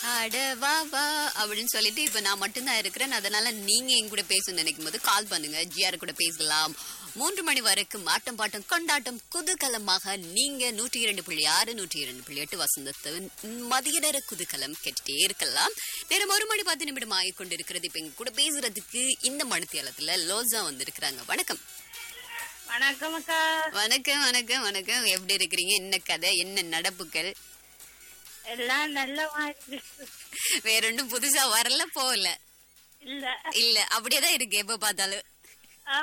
அட வா வா அப்படின்னு சொல்லிட்டு இப்ப நான் மட்டும்தான் இருக்கிறேன் அதனால நீங்க என் கூட பேசணும்னு நினைக்கும் போது கால் பண்ணுங்க ஜிஆர் கூட பேசலாம் மூன்று மணி வரைக்கும் ஆட்டம் பாட்டம் கொண்டாட்டம் குதூகலமாக நீங்க நூற்றி இரண்டு புள்ளி ஆறு நூற்றி இரண்டு புள்ளி எட்டு வசந்தத்தின் மதிய நேர குதூகலம் கேட்டுட்டே இருக்கலாம் நேரம் ஒரு மணி பத்து நிமிடம் ஆகி கொண்டிருக்கிறது இப்ப எங்க கூட பேசுறதுக்கு இந்த மணித்தியாலத்துல லோசா வந்திருக்கிறாங்க வணக்கம் வணக்கம் அக்கா வணக்கம் வணக்கம் வணக்கம் எப்படி இருக்கிறீங்க என்ன கதை என்ன நடப்புகள் எல்லாம் நல்ல மாதிரி வேற ஒன்றும் புதுசா வரல போகல இல்ல இல்ல அப்படியேதான் இருக்கு எப்ப பார்த்தாலும் ஆ.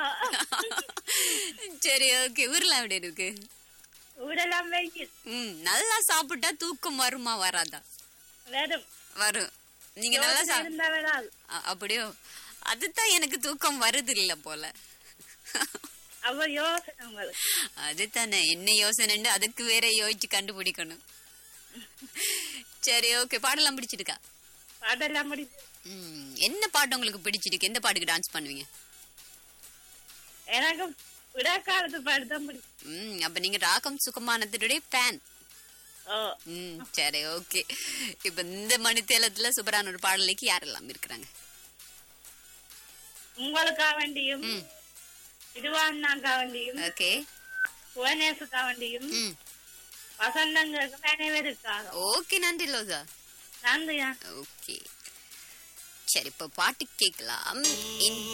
சரி ஓகே ஊர்ல அப்படி இருக்கு ஊரெல்லாம் வைக்குது ம் நல்லா சாப்பிட்டா தூக்கம் வருமா வராதா வெறும் வரும் நீங்க நல்லா சா இருந்தா வராது அ- அப்படியோ அதுதான் எனக்கு தூக்கம் வருது இல்ல போல அவ யோசனை உங்களுக்கு அதுதானே என்ன யோசனைண்டு அதுக்கு வேற யோசிச்சு கண்டுபிடிக்கணும் சரி ஓகே பாடலாம் பிடிச்சிருக்கா பாடெல்லாம் முடிச்சு ம் என்ன பாட்டு உங்களுக்கு பிடிச்சிருக்கு எந்த பாட்டுக்கு டான்ஸ் பண்ணுவீங்க எனக்கு விடாக்காலத்து பாட்டு தான் பிடிக்கும் ம் அப்ப நீங்க ராகம் சுகமானத்துடைய ஃபேன் ஓ ம் சரி ஓகே இப்ப இந்த மணித்தேலத்துல சூப்பரான ஒரு பாடலுக்கு யாரெல்லாம் இருக்கிறாங்க உங்களுக்கா வேண்டியும் ம் திருவாண்ணாக்கா வேண்டியும் ஓகே புவனேசுக்கா வேண்டியும் ம் வசந்தங்களுக்கு அனைவருக்காக ஓகே நன்றி லோசா நன்றியா ஓகே சரி இப்ப பாட்டு கேட்கலாம் இன்-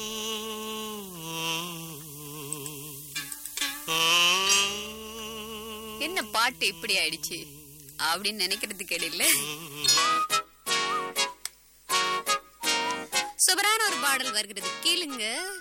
என்ன பாட்டு இப்படி ஆயிடுச்சு அப்படின்னு நினைக்கிறதுக்கு இடையில சூப்பரான ஒரு பாடல் வருகிறது கேளுங்க